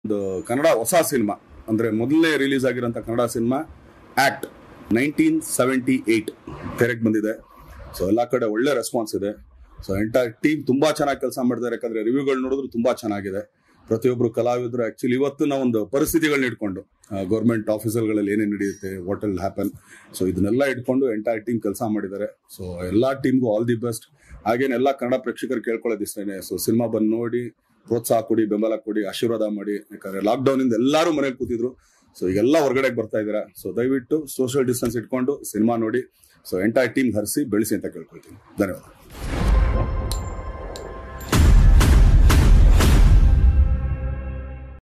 ಒಂದು ಕನ್ನಡ ಹೊಸ ಸಿನಿಮಾ ಅಂದ್ರೆ ಮೊದಲನೇ ರಿಲೀಸ್ ಆಗಿರೋಂಥ Kannada cinema act nineteen seventy eight ತೆರೆಗೆ ಬಂದಿದೆ ಸೊ ಎಲ್ಲ ಕಡೆ ಒಳ್ಳೆ ರೆಸ್ಪಾನ್ಸ್ ಇದೆ ಸೊ ಎಂಟೈರ್ ಟೀಮ್ ತುಂಬಾ ಚೆನ್ನಾಗಿ ಕೆಲಸ ಮಾಡಿದ್ದಾರೆ ಯಾಕಂದ್ರೆ ರಿವ್ಯೂಗಳು ನೋಡಿದ್ರು ತುಂಬಾ ಚೆನ್ನಾಗಿದೆ ಪ್ರತಿಯೊಬ್ರು ಕಲಾವಿದರು ಆಕ್ಚುಲಿ ಇವತ್ತು ನಾವು ಒಂದು ಪರಿಸ್ಥಿತಿಗಳನ್ನ ಇಟ್ಕೊಂಡು ಗೌರ್ಮೆಂಟ್ ಆಫೀಸರ್ಗಳಲ್ಲಿ ಏನೇನು ನಡೆಯುತ್ತೆ ವಾಟ್ ವಿಲ್ ಹ್ಯಾಪನ್ ಸೊ ಇದನ್ನೆಲ್ಲ ಇಟ್ಕೊಂಡು ಎಂಟೈರ್ ಟೀಮ್ ಕೆಲಸ ಮಾಡಿದ್ದಾರೆ ಸೊ ಎಲ್ಲಾ ಟೀಮ್ಗೂ ಆಲ್ ದಿ ಬೆಸ್ಟ್ ಹಾಗೇನೆ ಎಲ್ಲ ಕನ್ನಡ ಪ್ರೇಕ್ಷಕರು ಕೇಳ್ಕೊಳ್ಳೋದು ಇಷ್ಟೇನೆ ಸೊ ಸಿನಿಮಾ ಬಂದು ನೋಡಿ ಪ್ರೋತ್ಸಾಹ ಕೊಡಿ ಬೆಂಬಲ ಕೊಡಿ ಆಶೀರ್ವಾದ ಮಾಡಿ ಯಾಕಂದ್ರೆ ಲಾಕ್ಡೌನ್ ಇಂದ ಎಲ್ಲರೂ ಮನೇಲಿ ಕೂತಿದ್ರು ಸೊ ಈಗೆಲ್ಲ ಹೊರಗಡೆ ಬರ್ತಾ ಇದ್ದೀರಾ ಸೊ ದಯವಿಟ್ಟು ಸೋಷಿಯಲ್ ಡಿಸ್ಟೆನ್ಸ್ ಇಟ್ಕೊಂಡು ಸಿನಿಮಾ ನೋಡಿ ಸೊ ಎಂಟೈರ್ ಟೀಮ್ ಹರಿಸಿ ಬೆಳೆಸಿ ಅಂತ ಕೇಳ್ಕೊಳ್ತೀನಿ ಧನ್ಯವಾದ